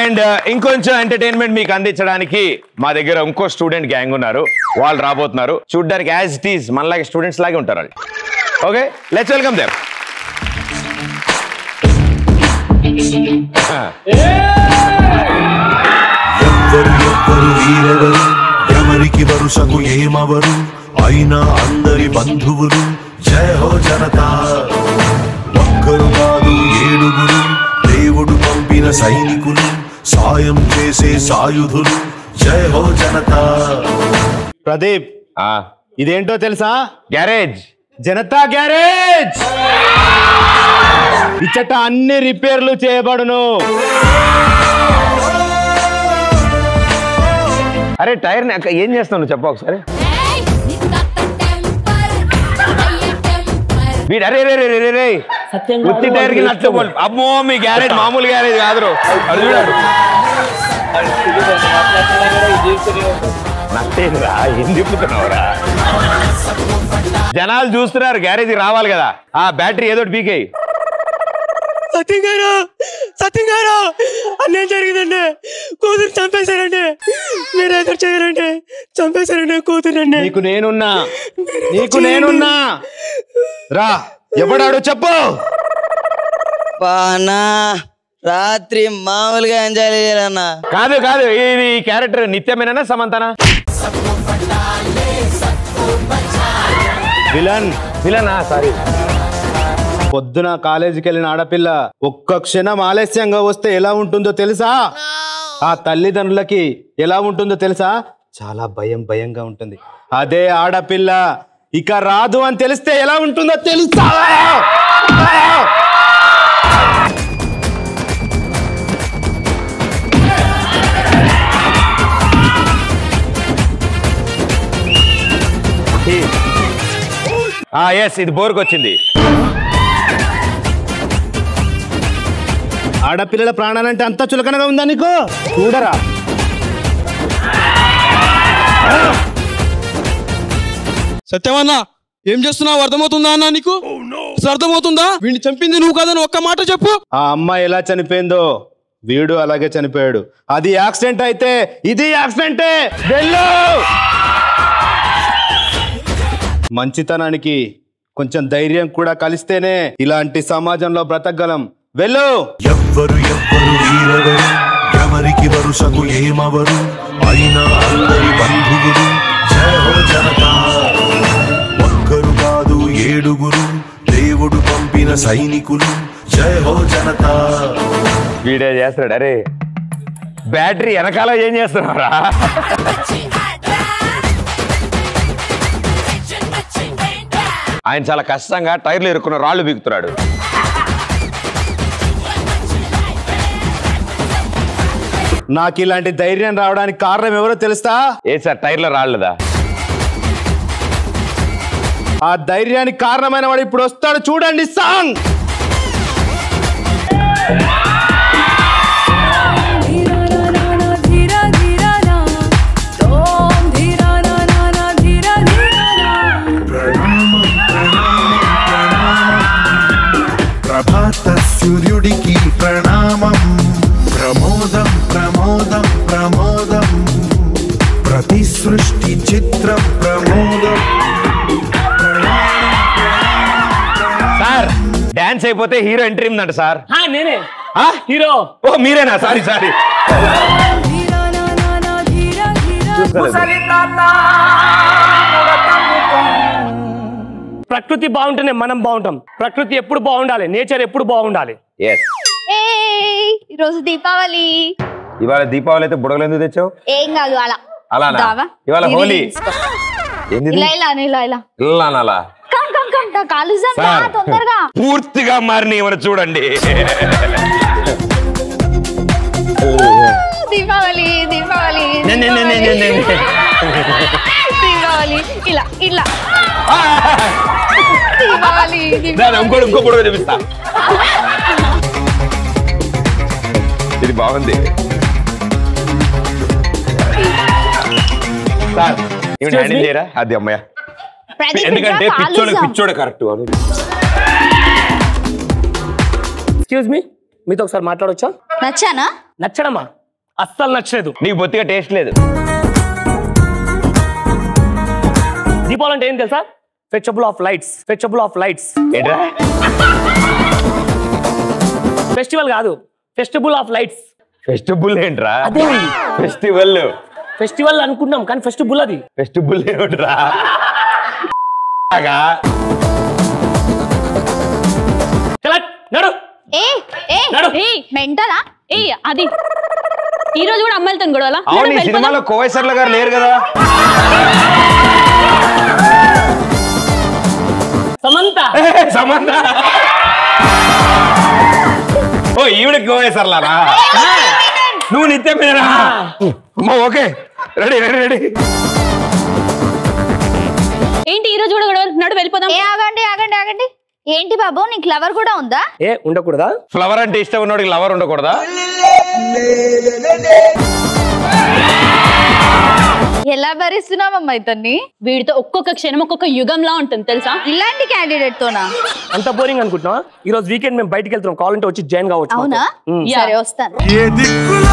And ఇంకొంచెం entertainment మీకు అందించడానికి మా దగ్గర ఇంకో స్టూడెంట్ గ్యాంగ్ ఉన్నారు వాళ్ళు రాబోతున్నారు చూడ్డానికి యాజ్ ఇట్ ఈస్ మనలాగే స్టూడెంట్స్ లాగే ఉంటారు వాళ్ళు ఓకే లెట్స్ వెల్కమ్ దేమ్ ఎవ్వరు ఎవ్వరు వీరెవరు ఎవరికి వరుసకు ఏమవరు అయినా అందరి బంధువులు జయ హో జనతా ఒక్కరు కాదు ఏడుగురు దేవుడు పంపిన సైనికులు సాయం చేసే సాయుధులు జయ హో జనతా ప్రదీప్ ఇదేంటో తెలుసా గ్యారేజ్ జనతా గ్యారేజ్ ఇచ్చట అన్ని రిపేర్లు చేయబడును అరే టైర్ ఏం చేస్తావు నువ్వు చెప్పు ఒకసారి వీడు అరే రే రే రే రే రే ఉత్తి టైర్ కి నచ్చ అమ్మో మీ గ్యారేజ్ మామూలు గ్యారేజ్ కాదు రో. అది చూడాడు నట్టేంద్రా ఏం తిప్పుతున్నావురా జనాలు చూస్తున్నారు గ్యారేజ్ రావాలి కదా ఆ బ్యాటరీ ఏదో పీకేయి సత్యం గారు సత్యం గారు అన్నేం జరిగిందండి కూతురు చంపేశారండి మీరు ఎదురు చేయరండి చంపేశారండి కూతురండి నీకు నేనున్నా నీకు నేనున్నా రా ఎవడాడు చెప్పు బానా రాత్రి మామూలుగా ఎంజాయ్ చేయాలన్నా కాదు కాదు ఇది క్యారెక్టర్ నిత్యమేనా సమంతనా విలన్ విలనా సారీ పొద్దున కాలేజీకి వెళ్ళిన ఆడపిల్ల ఒక్క క్షణం ఆలస్యంగా వస్తే ఎలా ఉంటుందో తెలుసా ఆ తల్లిదండ్రులకి ఎలా ఉంటుందో తెలుసా చాలా భయం భయంగా ఉంటుంది అదే ఆడపిల్ల ఇక రాదు అని తెలిస్తే ఎలా ఉంటుందో తెలుసా ఎస్ ఇది బోర్కి వచ్చింది ఆడపిల్లల ప్రాణాలంటే అంత చులకనగా ఉందా నీకు చూడరా సత్యమన్నా ఏం చేస్తున్నావు అర్థమవుతుందా అన్న నీకు అసలు అర్థమవుతుందా వీడిని చంపింది నువ్వు కాదని ఒక్క మాట చెప్పు ఆ అమ్మాయి ఎలా చనిపోయిందో వీడు అలాగే చనిపోయాడు అది యాక్సిడెంట్ అయితే ఇది యాక్సిడెంటే వెళ్ళు మంచితనానికి కొంచెం ధైర్యం కూడా కలిస్తేనే ఇలాంటి సమాజంలో బ్రతకగలం వెళ్ళు ఎవ్వరు ఎవ్వరు వీరెవరు ఎవరికి వరుసకు ఏమవరు అయినా అందరి బంధువులు జయ హో జనతా ఒక్కరు కాదు ఏడుగురు దేవుడు పంపిన సైనికులు జయ హో జనతా వీడియో చేస్తాడు అరే బ్యాటరీ వెనకాల ఏం చేస్తున్నారా ఆయన చాలా కష్టంగా టైర్లు ఇరుక్కున్న రాళ్ళు బీకుతున్నాడు నాకు ఇలాంటి ధైర్యం రావడానికి కారణం ఎవరో తెలుస్తా ఏ సార్ టైర్లో రాళ్ళదా ఆ ధైర్యానికి కారణమైన వాడు ఇప్పుడు వస్తాడు చూడండి సాంగ్ ప్రభాత సూర్యుడికి ప్రణామం ప్రమోదం ప్రమోదం ప్రమోదం ప్రతి సృష్టి చిత్రం ప్రమోదం సార్ డాన్స్ అయిపోతే హీరో ఎంట్రీ ఉందంట సార్ నేనే ఆ? హీరో ఓ మీరేనా సారీ సారీ ప్రకృతి బాగుంటేనే మనం బాగుంటాం ప్రకృతి ఎప్పుడు బాగుండాలి నేచర్ ఎప్పుడు బాగుండాలి ఎస్ ఏయ్, ఈరోజు దీపావళి ఇవాళ దీపావళి అయితే బుడగలు ఎందుకు తెచ్చావు ఏం కాదు అలా అలానా దావా? ఇవాళ ఇది హోలీ తీసుకో. ఏంది ఇలా ఇలా అని, ఇలా ఇలా ఇలా అనాలా కమ్ కమ్ కమ్ దా, కాలుజం దా, సార్ తొందరగా పూర్తిగా మారిన ఏమైనా చూడండి దీపావళి దీపావళి నే, నే, నే, నే, నే, నే, నే. దీపావళి ఇలా ఇలా దీపావళి దాని దీపావళి ఇంకోటి ఇంకో బుడగ చూపిస్తా ఇది బాగుంది సార్ ఇవి హ్యాండిల్ చేయరా అది అమ్మయ్య ప్రదీప్ ఎందుకంటే ఇట్లా పిచ్చోడు కాలుజం. పిచ్చోడు కరెక్ట్ అని ఎక్స్క్యూజ్ మీ మీతో ఒకసారి మాట్లాడొచ్చా నచ్చానా నచ్చడమా అస్సలు నచ్చలేదు నీకు బొత్తిగా టేస్ట్ లేదు దీపావళి అంటే ఏం తెలుసా festival of lights festival of lights ఏంట్రా ఫెస్టివల్ కాదు ఫెస్టివల్ ఆఫ్ లైట్స్ ఫెస్టివల్ ఏంట్రా అదే ఉంది. ఫెస్టివల్ ఫెస్టివల్ అనుకున్నాం కానీ ఫెస్టివల్ అది ఫెస్టివల్ ఏమిట్రా కలెక్ట్ నడు ఏ ఏ నడు. మెంటలా ఏ అది ఈ రోజు కూడా అమ్మాయిలతో గొడవల అవును ఈ సినిమాలో కోవేశ్వర్ల గారు లేరు కదా సమంత సమంత ఓ ఈవిడ కోవేశ్వర్లానా నువ్వు నిత్యం మీరా అమ్మో ఓకే రెడీ రెడీ రెడీ ఏంటి ఈ రోజు కూడా గొడవ నడు వెళ్ళిపోదాం ఏ ఆగండి ఆగండి ఆగండి ఏంటి బాబు నీకు లవర్ కూడా ఉందా ఏ ఉండకూడదా ఫ్లవర్ అంటే ఇష్టం ఉన్నోడికి లవర్ ఉండకూడదా ఎలా భరిస్తున్నావమ్మా ఇతన్ని వీడితో ఒక్కొక్క క్షణం ఒక్కొక్క యుగంలా ఉంటుంది తెలుసా ఇలాంటి క్యాండిడేట్ తోనా అంత బోరింగ్ అనుకుంటున్నా ఈ రోజు వీకెండ్ మేము బయటికి వెళ్తున్నాం కావాలంటే వచ్చి జాయిన్ కావచ్చు అవునా మాతో. ఉమ్. సరే వస్తాను ఏ దిక్కులో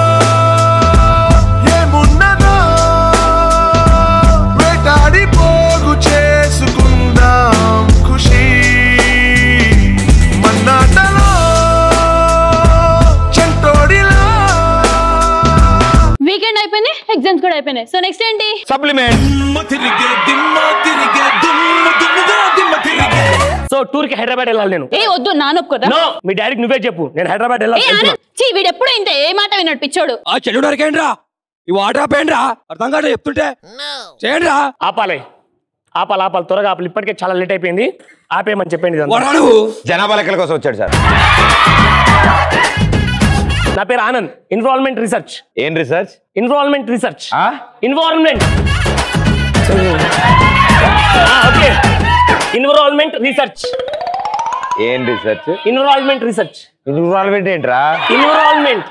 ఏమున్నదో వేటాడి పోగు చేసుకుందాం ఖుషి మన్నాటలో చెంటోడిలా వీకెండ్ అయిపోయింది ఎగ్జామ్స్ కూడా అయిపోయినాయి సో నెక్స్ట్ ఏంటి సప్లిమెంట్ తిరిగే దిమ్మ తిరిగే దుమ్ము దుమ్ముగా దిమ్మ తిరిగే సో టూర్ కి హైదరాబాద్ వెళ్ళాలి నేను ఏ వద్దు నానొప్పుకోరా నో మీ డాడీకి నువ్వే చెప్పు నేను హైదరాబాద్ ఏ వెళ్ళాలి ఆనంద్, వెళ్తున్నా. చీ వీడు ఎప్పుడు ఇంతే ఏ మాట విన్నాడు పిచ్చోడు ఆ చెడు నరికేండ్రా ఈ వాటర్ ఆపేయండిరా అర్థం కాదు చెప్తుంటే చేయండిరా ఆపాలి ఆపాలి ఆపాలి త్వరగా ఆపాలి ఇప్పటికే చాలా లేట్ అయిపోయింది ఆపేయమని చెప్పండి ఇదంతా. వాడా నువ్వు జనాభా లెక్కల కోసం వచ్చాడు సార్ నా పేరు ఆనంద్ ఇన్వాల్వ్మెంట్ రీసెర్చ్ ఏం రీసెర్చ్ ఇన్వాల్వ్మెంట్ రీసెర్చ్ ఆ? ఇన్వాల్వ్మెంట్ ఓకే ఇన్వాల్వ్మెంట్ రీసెర్చ్ ఏం రీసెర్చ్ ఇన్వాల్వ్మెంట్ రీసెర్చ్ ఇన్వాల్వ్మెంట్ ఏంట్రా ఇన్వాల్వ్మెంట్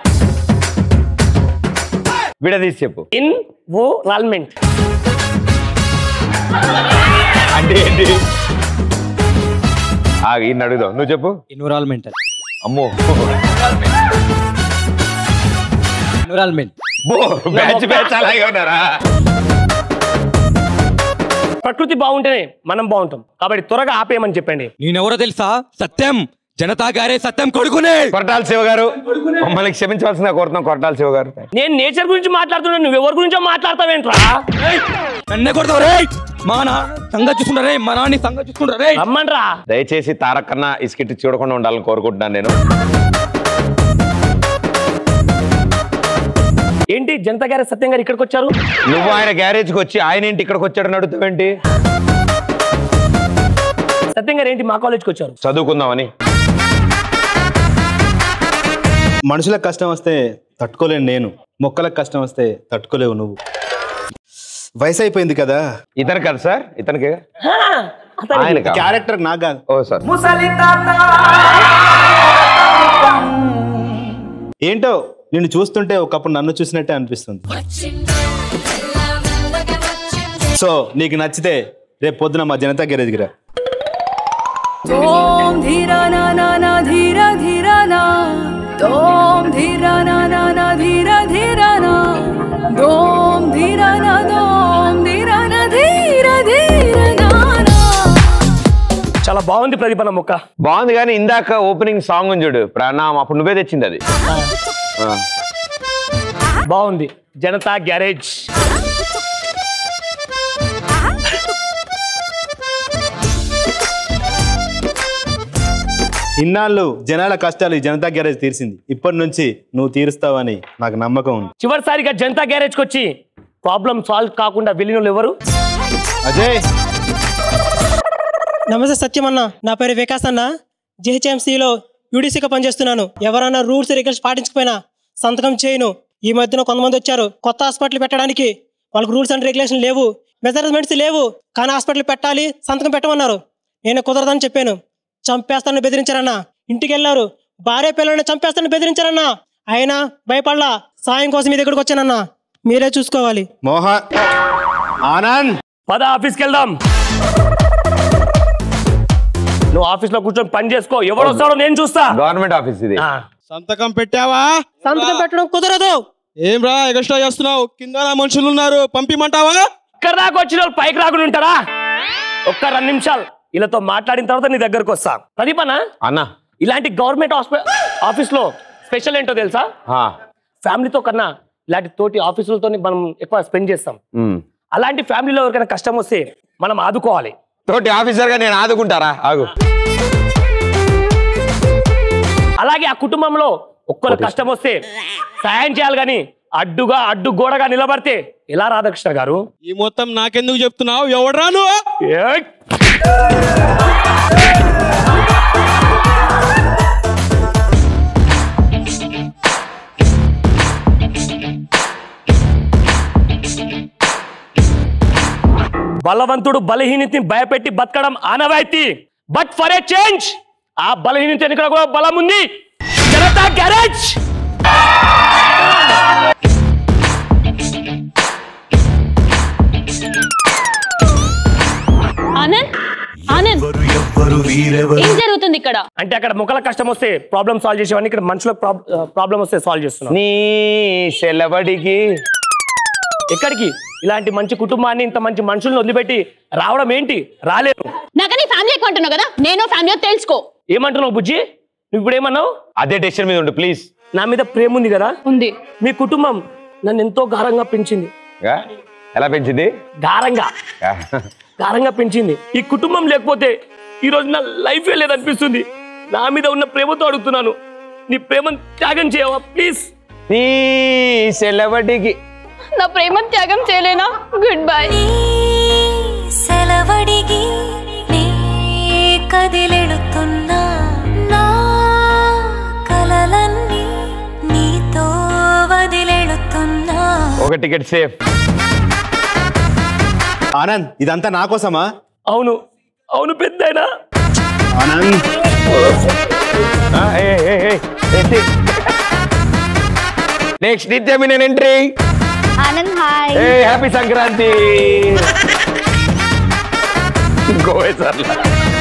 విడదీసి చెప్పు ఇన్వాల్వ్మెంట్ అంటే ఏంటి ఆగు, ఈయన్ని అడుగుదాం నువ్వు చెప్పు ఎన్విరాన్మెంటల్ అమ్మో ఎన్విరాన్మెంట్ బో బ్యాచ్ బ్యాచ్ అలాగే ఉన్నారా ప్రకృతి బాగుంటేనే మనం బాగుంటాం కాబట్టి త్వరగా ఆపేయమని చెప్పండి నేనెవరో తెలుసా సత్యం జనతా గారే సత్యం కొడుకునే కొరటాల శివ గారు మమ్మల్ని క్షమించవలసిందిగా కోరుతున్నాం కొరటాల శివ గారు నేను నేచర్ గురించి మాట్లాడుతున్నాను నువ్వు ఎవరి గురించో మాట్లాడతావేంట్రా నన్నే కొడతావు రే మా నాన్న సంగతి చూసుకుంటా రే మా నాన్న సంగతి చూసుకుంటా రే రమ్మన్రా దయచేసి తారక్ కన్నా ఈ స్కిట్ చూడకుండా ఉండాలని కోరుకుంటున్నాను నేను ఏంటి జనతా గారి సత్యం గారు ఇక్కడికి వచ్చారు నువ్వు ఆయన గ్యారేజ్కి వచ్చి ఆయన ఏంటి ఇక్కడికి వచ్చాడని అడుగుతావేంటి సత్యం గారు ఏంటి మా కాలేజ్కి వచ్చారు చదువుకుందామని మనుషులకు కష్టం వస్తే తట్టుకోలేను నేను మొక్కలకు కష్టం వస్తే తట్టుకోలేవు నువ్వు వయసు అయిపోయింది కదా ఇతను కదా సార్ ఇతనికి హా, అతనికి. ఆయన క్యారెక్టర్ నాకు కాదు ఓ సార్ ఏంటో నిన్ను చూస్తుంటే ఒకప్పుడు నన్ను చూసినట్టే అనిపిస్తుంది సో నీకు నచ్చితే రేపు పొద్దున మా జనతా గ్యారేజ్కి రా ఓం ధీర నా నా నా ధీర ధీర నా ఓం ధీర నా నా నా ధీర ధీర నా దోం ధీర నా దోం ధీర నా ధీర ధీర నా నా చాలా బాగుంది ప్రదీపన మొక్క బాగుంది కానీ ఇందాక ఓపెనింగ్ సాంగ్ ఉంది చూడు ప్రణామ్ అప్పుడు నువ్వే తెచ్చింది అది ఆ. బాగుంది జనతా గ్యారేజ్ ఇన్నాళ్ళు జనాల కష్టాలు ఈ జనతా గ్యారేజ్ తీర్చింది ఇప్పటి నుంచి నువ్వు తీరుస్తావని నాకు నమ్మకం ఉంది చివరిసారిగా జనతా గ్యారేజ్కి వచ్చి ప్రాబ్లం సాల్వ్ కాకుండా వెళ్ళిన వాళ్ళు ఎవరు అజయ్ నమస్తే సత్యమన్న నా పేరు వికాస్ అన్న జిహెచ్ఎంసీలో యూడీసీగా పనిచేస్తున్నాను ఎవరైనా రూల్స్ రెగ్యులేషన్స్ పాటించకపోయినా సంతకం చేయను ఈ మధ్యన కొంతమంది వచ్చారు కొత్త హాస్పిటల్ పెట్టడానికి వాళ్ళకి రూల్స్ అండ్ రెగ్యులేషన్ లేవు మెజర్మెంట్స్ లేవు కానీ హాస్పిటల్ పెట్టాలి సంతకం పెట్టమన్నారు నేను కుదరదని చెప్పాను చంపేస్తానని బెదిరించారన్న ఇంటికి వెళ్ళారు భార్య పిల్లల్ని చంపేస్తానని బెదిరించారన్న అయినా భయపడలా సాయం కోసం మీ దగ్గరకు వచ్చానన్నా మీరే చూసుకోవాలి మోహన్ ఆనంద్ పద ఆఫీస్కి వెళ్దాం నువ్వు ఆఫీస్ లో కూర్చొని పని చేసుకో ఎవరు వస్తాడో నేను చూస్తా గవర్నమెంట్ ఆఫీస్ ఇది ఆ, సంతకం పెట్టావా సంతకం పెట్టడం కుదరదు ఏం రా ఎగస్ట్రా చేస్తున్నావు కింద నా మనుషులు ఉన్నారు పంపిమంటావా ఇక్కడ దాకా వచ్చిన వాళ్ళు పైకి రాకుండా ఉంటారా ఒక్క రెండు నిమిషాలు వీళ్ళతో మాట్లాడిన తర్వాత నీ దగ్గరకు వస్తా ప్రదీపనా అన్న ఇలాంటి గవర్నమెంట్ ఆఫీస్ లో స్పెషల్ ఏంటో తెలుసా ఆ, ఫ్యామిలీతో కన్నా ఇలాంటి తోటి ఆఫీసులతో మనం ఎక్కువ స్పెండ్ చేస్తాం ఉమ్. అలాంటి ఫ్యామిలీలో ఎవరికైనా కష్టం వస్తే మనం ఆదుకోవాలి తోటి ఆఫీసర్ గా నేను ఆదుకుంటారా ఆగు అలాగే ఆ కుటుంబంలో ఒక్కరు కష్టం వస్తే సాయం చేయాలి కానీ అడ్డుగా అడ్డు గోడగా నిలబడితే ఎలా రాధాకృష్ణ గారు ఈ మొత్తం నాకెందుకు చెప్తున్నావు ఎవడ్రా నువ్వు ఏయ్! బలవంతుడు బలహీనతని భయపెట్టి బతకడం ఆనవాయితీ బట్ ఫర్ ఏ చేంజ్ ఆ బలహీనత వెనుక కూడా బలం ఉంది జనతా గ్యారేజ్ ఆనంద్ ఆనంద్ ఏం జరుగుతుంది ఇక్కడ అంటే అక్కడ మొక్కల కష్టం వస్తే ప్రాబ్లం సాల్వ్ చేసేవాడిని ఇక్కడ మనుషులకు ప్రాబ్లం వస్తే సాల్వ్ చేస్తున్నాం నీ సెలవడికి ఎక్కడికి ఇలాంటి మంచి కుటుంబాన్ని ఇంత మంచి మనుషుల్ని వదిలిపెట్టి రావడం ఏంటి రాలేను నాకని ఫ్యామిలీ ఎక్కువ అంటున్నావు కదా నేను ఫ్యామిలీ తెలుసుకో ఏమంటున్నావు బుజ్జి నువ్వు ఇప్పుడు ఏమన్నావు అదే డెసిషన్ మీద ఉండు ప్లీజ్ నా మీద ప్రేమ ఉంది కదా ఉంది మీ కుటుంబం నన్ను ఎంతో గారంగా పెంచింది ఎలా పెంచింది గారంగా గారంగా పెంచింది ఈ కుటుంబం లేకపోతే ఈ రోజు నా లైఫ్ లేదనిపిస్తుంది నా మీద ఉన్న ప్రేమతో అడుగుతున్నాను నీ ప్రేమను త్యాగం చేయవా ప్లీజ్ నీ సెలవడికి నా ప్రేమ త్యాగం చేయలేనా గుడ్ బై సెలవడిగి నీ కదిలెడుతున్నా నా కలలన్నీ నీతో వదిలెడుతున్నా ఒక టికెట్ సేఫ్ ఆనంద్ ఇదంతా నా కోసమా అవును అవును పెద్దయినా ఆనంద్ నెక్స్ట్ నిత్యమిన entry Anand hi a happy Sankranti గోవే సర్లా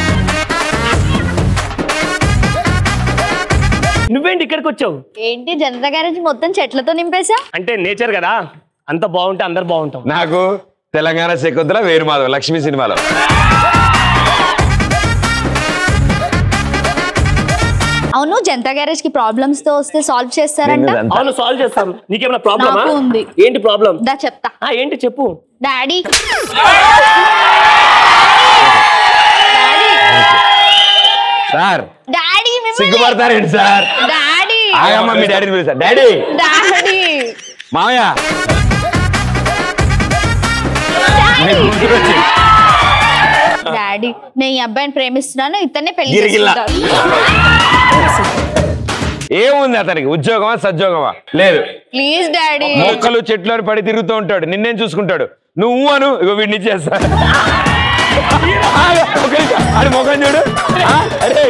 నువ్వేంటి ఇక్కడికి వచ్చావు ఏంటి జనతా గ్యారేజ్ మొత్తం చెట్లతో నింపేశా అంటే నేచర్ కదా అంత బాగుంటే అందరు బాగుంటాం నాకు తెలంగాణ శకుంతల వేరు మాధవ్ లక్ష్మి సినిమాలో అవును జనతా గ్యారేజ్ కి ప్రాబ్లమ్స్ తో వస్తే సాల్వ్ చేస్తారంట నిన్నదంతా. అవును సాల్వ్ చేస్తాం నీకేమైనా ప్రాబ్లమా నాకు ఉంది. ఏంటి ప్రాబ్లం దా చెప్తా ఏంటి చెప్పు డాడీ సార్ డాడీ సిగ్గుపడతారేంటి సార్ డాడీ ఆగమ్మ మీ డాడీని పిలుస్తా డాడీ డాడీ మామయ్య మీ కూతురు వచ్చింది. డాడీ నేను ఈ అబ్బాయిని ప్రేమిస్తున్నాను ఇతనే పెళ్లి గిరిగిల్లా. చేసుకుంటాను ఏముంది అతనికి ఉద్యోగమా సద్యోగమా లేదు ప్లీజ్ డాడీ మొక్కలు చెట్లు అని పడి తిరుగుతూ ఉంటాడు నిన్నేం చూసుకుంటాడు నువ్వు అను ఇగో వీడిని చేస్తా అది ముఖం చూడు ఆ, అరే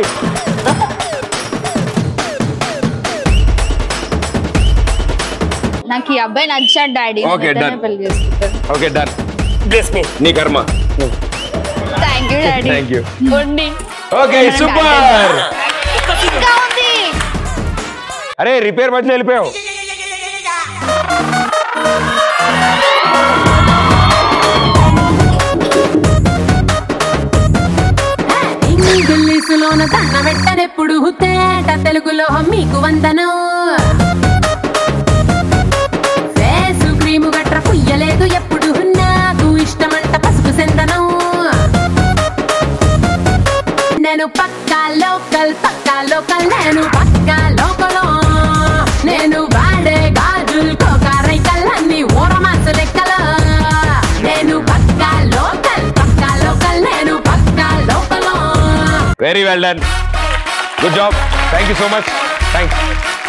నాకు ఈ అబ్బాయి నచ్చాడు డాడీ Okay, ఇతనే done. పెళ్లి చేసుకుంటాను ఓకే డన్ బ్లెస్ మీ నీ కర్మ thank you daddy thank you ఉండి ఓకే సూపర్ ఇంకా ఉంది అరే రిపేర్ మధ్యలో వెళ్ళిపోయావు ఇంగ్లీషులోన తన్న పెట్టనెప్పుడు తేట తెలుగులో మీకు వందనం ఫేసు క్రీము గట్ర పుయ్యలేదు ఎప్పుడు నాకు ఇష్టమంట పసుపు సెందనం నేను పక్కా లోకల్ పక్కా లోకల్ నేను పక్కా లోకలో నేను వాడే గాజులు కోకారైకల్ అన్ని ఊరమాసు లెక్కలో నేను పక్కా లోకల్ పక్కా లోకల్ నేను పక్కా లోకలో very well done good job thank you so much thanks